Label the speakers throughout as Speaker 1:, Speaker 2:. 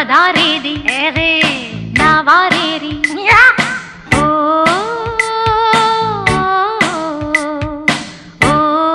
Speaker 1: దారేది
Speaker 2: ఏది
Speaker 1: నా వారేరి ఓ ఓ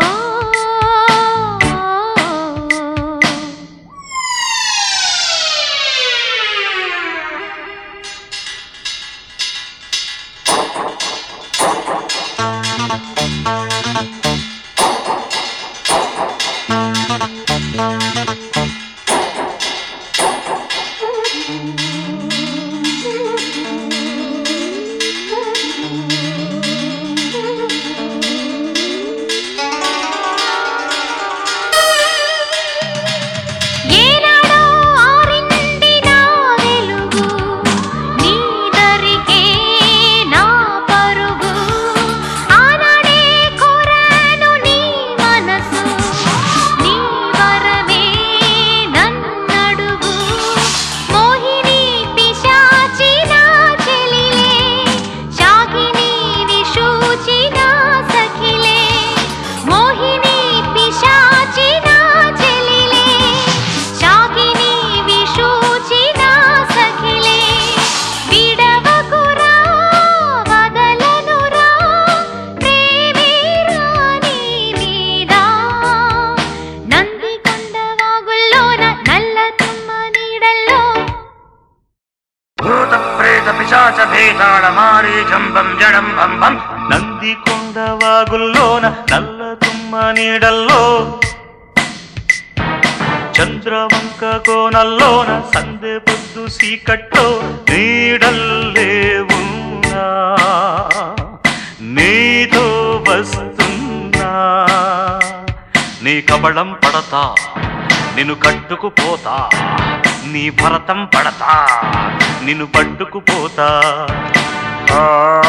Speaker 1: ఏనాడో ఆరింది నా వెలుగు నీ దరికే నా పరుగు ఆనాడే కోరాను నీ మనసు నీ వరమే నన్నడుగు మోహిని పిశాచి నా చెలిలే శాకిని విశూచి నా సఖిలే మోహిని పిశాచి నా చెలిలే శాకిని విశూచి నా సఖిలే విడవకురా వదలనురా ప్రేమేరా నీ మీద నంది కొండవాగుల్లోన నల్ల తుమ్మ నీడల్లో
Speaker 3: భూత ప్రేత పిశాచ భేతాళ మారీ జంబం జడం బం బం
Speaker 4: నంది కొండ వాగుల్లోన నల్ల తుమ్మ నీడల్లో చంద్రవంక కోనల్లోన సందె పొద్దు సీకట్లో నీడల్లే ఉన్నా నీతో వస్తున్నా నీ కబళం పడతా నిన్ను కట్టుకుపోతా నీ భరతం పడతా నిన్ను పట్టుకుపోతా
Speaker 3: ఆ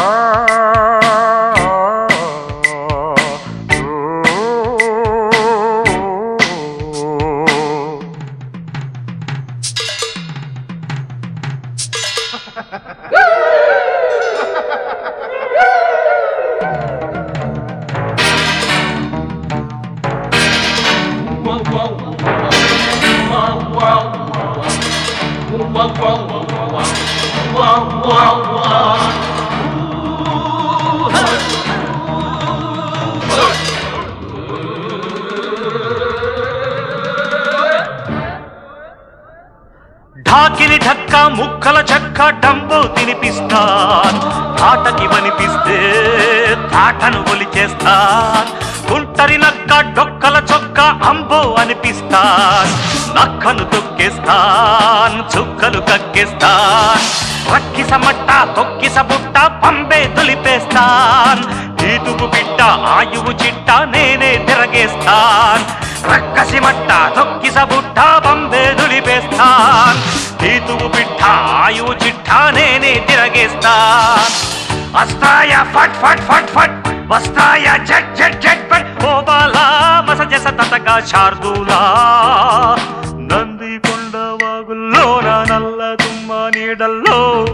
Speaker 4: ఢాకిని ఢక్క ముక్కల చెక్క డంబో తినిపిస్తాన్ తాటకి వనిపిస్తే తాటను ఒలిచేస్తాన్ గుంటరి నక్క డొక్కల చొక్క అంబో అనిపిస్తాన్ నక్కను తొక్కేస్తాన్ చుక్కలు కక్కేస్తాన్ రక్కిస మట్ట తొక్కిస బుట్ట పంబే తొలిపేస్తాన్ ఈతుగు బిడ్డ ఆయువు చిట్ట నేనే తిరగేస్తాన్ రక్కసి మట్ట తొక్కిస బుట్ట పంబే దులిపేస్తాన్ ఈతుగు బిడ్డ ఆయువు చిట్ట నేనే తిరగేస్తాన్
Speaker 3: వస్తాయ ఫట్ ఫట్ ఫట్ ఫట్ వస్తాయ జట్ జట్ జట్ ఫట్
Speaker 4: ఓ బాలా మసజస తతక శార్దూలా నంది కొండ వాగుల్లోన నల్ల దుమ్మ నీడల్లో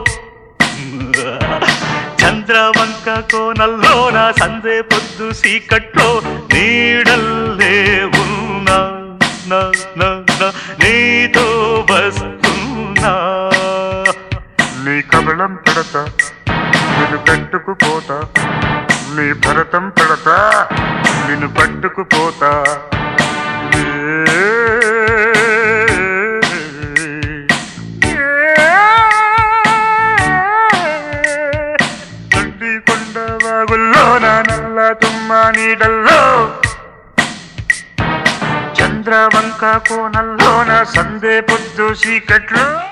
Speaker 4: చంద్రవంక కోనల్లోన సందే పొద్దు సీకట్లో నీడల్లే ఉన్నా నా, నా, నా, నీతో వస్తున్నా
Speaker 3: నీ కబళం పెడతా నిన్ను కట్టుకుపోతా నీ భరతం పెడతా నిన్ను పట్టుకుపోతా తండ్రి కొండ వాగుల్లో నా నల్ల తుమ్మ నీడల్లో చంద్రవంక కోనల్లోన సందే పొద్దు చీకట్లో